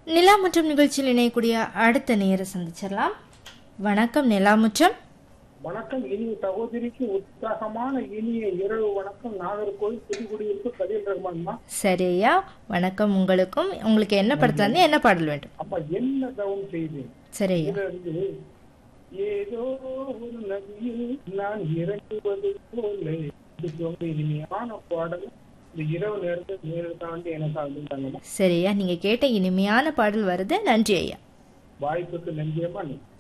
நிலாமுற்றம் நிகழ்ச்சியில் இணையக்கூடிய அடுத்த நேர சந்திச்சிடலாம் வணக்கம் நிலாமுற்றம் வணக்கம் இனிய சகோதரிக்கு உற்சாகமான இனிய இரவு வணக்கம் நாகர்கோவில் புதுக்குடியிருப்பு கதில் ரஹ்மான்மா சரி ஐயா வணக்கம் உங்களுக்கும் உங்களுக்கு என்ன படத்துல இருந்து என்ன பாடல் வேண்டும் அப்ப என்ன தவம் செய்தேன் சரி ஐயா இதிலிருந்து ஏதோ ஒரு நதியில் நான் இறங்குவது போல இதுக்கு வந்து இனிமையான பாடல் இந்த இரவு நேரத்தில் நேரில் தாண்டி எனக்கு அதுதாங்கம்மா சரி ஐயா நீங்க கேட்ட இனிமையான பாடல் வருது நன்றி ஐயா வாய்ப்புக்கு நன்றியம்மா